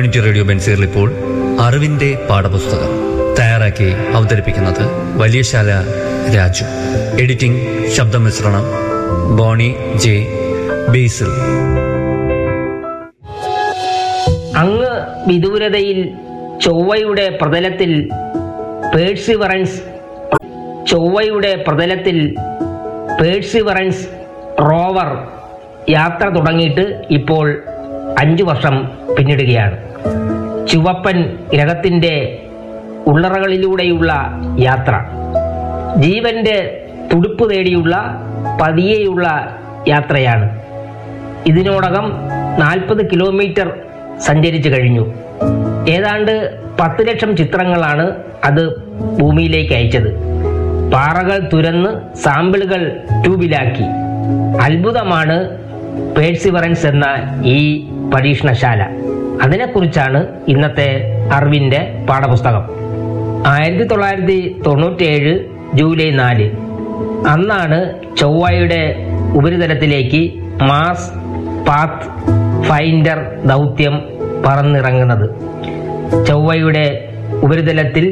community radio ബെൻസീറിൽ ഇപ്പോൾ അറിവിന്റെ പാഠപുസ്തകം തയ്യാറാക്കി അവതരിപ്പിക്കുന്നത് വലിയശാല രാജു എഡിറ്റിംഗ് ശബ്ദമിശ്രണം ബോണി ജെ ബേസിൽ അങ്ങ് വിദൂരതയിൽ ചൊവ്വയുടെ പ്രതലത്തിൽ പേഴ്സിവറൻസ് ചൊവ്വയുടെ പ്രതലത്തിൽ പേഴ്സിവറൻസ് റോവർ യാത്ര തുടങ്ങിയിട്ട് ഇപ്പോൾ അഞ്ചു വർഷം പിന്നിടുകയാണ് ചുവപ്പൻ ഗ്രഹത്തിൻ്റെ ഉള്ളറകളിലൂടെയുള്ള യാത്ര ജീവന്റെ തുടുപ്പ് തേടിയുള്ള പതിയെയുള്ള യാത്രയാണ് ഇതിനോടകം നാൽപ്പത് കിലോമീറ്റർ സഞ്ചരിച്ചു കഴിഞ്ഞു ഏതാണ്ട് പത്ത് ലക്ഷം ചിത്രങ്ങളാണ് അത് ഭൂമിയിലേക്ക് അയച്ചത് പാറകൾ തുരന്ന് സാമ്പിളുകൾ ട്യൂബിലാക്കി അത്ഭുതമാണ് പേഴ്സിവറൻസ് എന്ന ഈ പരീക്ഷണശാല അതിനെക്കുറിച്ചാണ് ഇന്നത്തെ അറിവിന്റെ പാഠപുസ്തകം ആയിരത്തി തൊള്ളായിരത്തി തൊണ്ണൂറ്റേഴ് ജൂലൈ നാല് അന്നാണ് ചൊവ്വയുടെ ഉപരിതലത്തിലേക്ക് മാസ് പാത്ത് ഫൈൻഡർ ദൗത്യം പറന്നിറങ്ങുന്നത് ചൊവ്വയുടെ ഉപരിതലത്തിൽ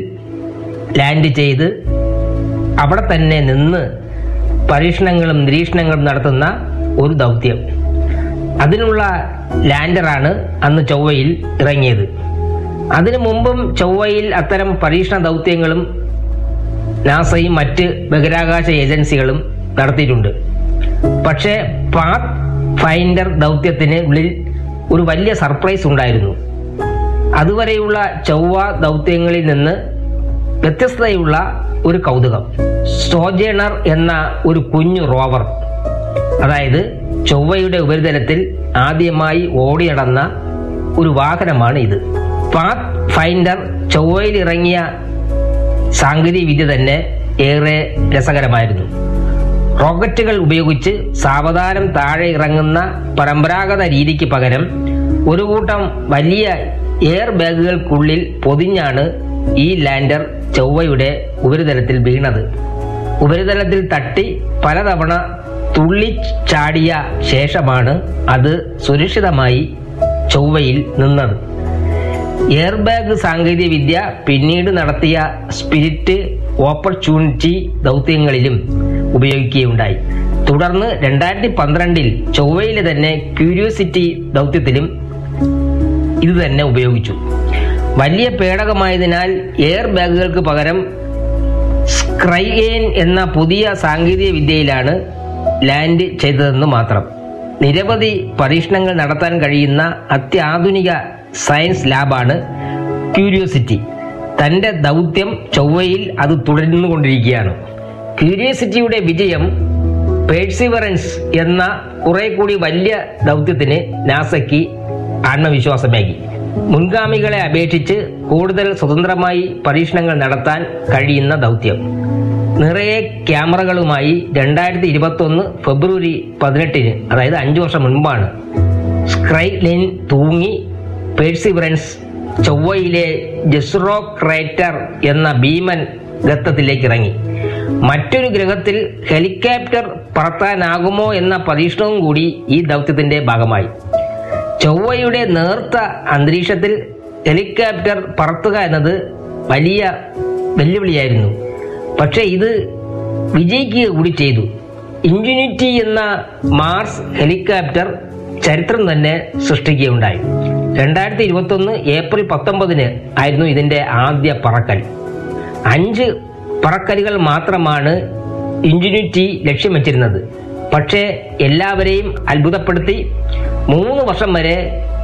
ലാൻഡ് ചെയ്ത് അവിടെ തന്നെ നിന്ന് പരീക്ഷണങ്ങളും നിരീക്ഷണങ്ങളും നടത്തുന്ന ഒരു ദൗത്യം അതിനുള്ള ലാൻഡറാണ് അന്ന് ചൊവ്വയിൽ ഇറങ്ങിയത് അതിനു മുമ്പും ചൊവ്വയിൽ അത്തരം പരീക്ഷണ ദൗത്യങ്ങളും നാസയും മറ്റ് ബഹിരാകാശ ഏജൻസികളും നടത്തിയിട്ടുണ്ട് പക്ഷേ പാത്ത് ഫൈൻഡർ ദൗത്യത്തിന് ഉള്ളിൽ ഒരു വലിയ സർപ്രൈസ് ഉണ്ടായിരുന്നു അതുവരെയുള്ള ചൊവ്വ ദൗത്യങ്ങളിൽ നിന്ന് വ്യത്യസ്തതയുള്ള ഒരു കൗതുകം സോജേണർ എന്ന ഒരു കുഞ്ഞു റോവർ അതായത് ചൊവ്വയുടെ ഉപരിതലത്തിൽ ആദ്യമായി ഓടി നടന്ന ഒരു വാഹനമാണ് ഇത് പാത്ത് ഫൈൻഡർ ചൊവ്വയിൽ ഇറങ്ങിയ സാങ്കേതിക വിദ്യ തന്നെ ഏറെ രസകരമായിരുന്നു റോക്കറ്റുകൾ ഉപയോഗിച്ച് സാവധാനം താഴെ ഇറങ്ങുന്ന പരമ്പരാഗത രീതിക്ക് പകരം ഒരു കൂട്ടം വലിയ എയർ ബാഗുകൾക്കുള്ളിൽ പൊതിഞ്ഞാണ് ഈ ലാൻഡർ ചൊവ്വയുടെ ഉപരിതലത്തിൽ വീണത് ഉപരിതലത്തിൽ തട്ടി പലതവണ തുള്ളിച്ചാടിയ ശേഷമാണ് അത് സുരക്ഷിതമായി ചൊവ്വയിൽ നിന്നത് എയർ ബാഗ് സാങ്കേതിക വിദ്യ പിന്നീട് നടത്തിയ സ്പിരിറ്റ് ഓപ്പർച്യൂണിറ്റി ദൗത്യങ്ങളിലും ഉപയോഗിക്കുകയുണ്ടായി തുടർന്ന് രണ്ടായിരത്തി പന്ത്രണ്ടിൽ ചൊവ്വയിലെ തന്നെ ക്യൂരിയോസിറ്റി ദൗത്യത്തിലും ഇത് തന്നെ ഉപയോഗിച്ചു വലിയ പേടകമായതിനാൽ എയർ ബാഗുകൾക്ക് പകരം സ്ക്രൈഗേൻ എന്ന പുതിയ സാങ്കേതിക വിദ്യയിലാണ് ലാൻഡ് ചെയ്തതെന്ന് മാത്രം നിരവധി പരീക്ഷണങ്ങൾ നടത്താൻ കഴിയുന്ന അത്യാധുനിക സയൻസ് ലാബാണ് ക്യൂരിയോസിറ്റി തന്റെ ദൗത്യം ചൊവ്വയിൽ അത് തുടർന്നുകൊണ്ടിരിക്കുകയാണ് ക്യൂരിയോസിറ്റിയുടെ വിജയം പേഴ്സിവറൻസ് എന്ന കുറെ കൂടി വലിയ ദൗത്യത്തിന് നാസയ്ക്ക് ആത്മവിശ്വാസമേകി മുൻഗാമികളെ അപേക്ഷിച്ച് കൂടുതൽ സ്വതന്ത്രമായി പരീക്ഷണങ്ങൾ നടത്താൻ കഴിയുന്ന ദൗത്യം നിറയെ ക്യാമറകളുമായി രണ്ടായിരത്തി ഇരുപത്തി ഒന്ന് ഫെബ്രുവരി പതിനെട്ടിന് അതായത് അഞ്ചു വർഷം മുൻപാണ് സ്ക്രൈലിൻ തൂങ്ങി പേഴ്സിവറൻസ് ചൊവ്വയിലെ ജെസ്റോ ക്രേറ്റർ എന്ന ഭീമൻ ഗത്തത്തിലേക്ക് ഇറങ്ങി മറ്റൊരു ഗ്രഹത്തിൽ ഹെലികോപ്റ്റർ പറത്താനാകുമോ എന്ന പരീക്ഷണവും കൂടി ഈ ദൗത്യത്തിന്റെ ഭാഗമായി ചൊവ്വയുടെ നേർത്ത അന്തരീക്ഷത്തിൽ ഹെലികോപ്റ്റർ പറത്തുക എന്നത് വലിയ വെല്ലുവിളിയായിരുന്നു പക്ഷെ ഇത് വിജയിക്കുക കൂടി ചെയ്തു ഇൻജുനിറ്റി എന്ന മാർസ് ഹെലികോപ്റ്റർ ചരിത്രം തന്നെ സൃഷ്ടിക്കുകയുണ്ടായി രണ്ടായിരത്തി ഇരുപത്തി ഒന്ന് ഏപ്രിൽ പത്തൊമ്പതിന് ആയിരുന്നു ഇതിന്റെ ആദ്യ പറക്കൽ അഞ്ച് പറക്കലുകൾ മാത്രമാണ് ഇൻജുനിറ്റി ലക്ഷ്യം വെച്ചിരുന്നത് പക്ഷേ എല്ലാവരെയും അത്ഭുതപ്പെടുത്തി മൂന്ന് വർഷം വരെ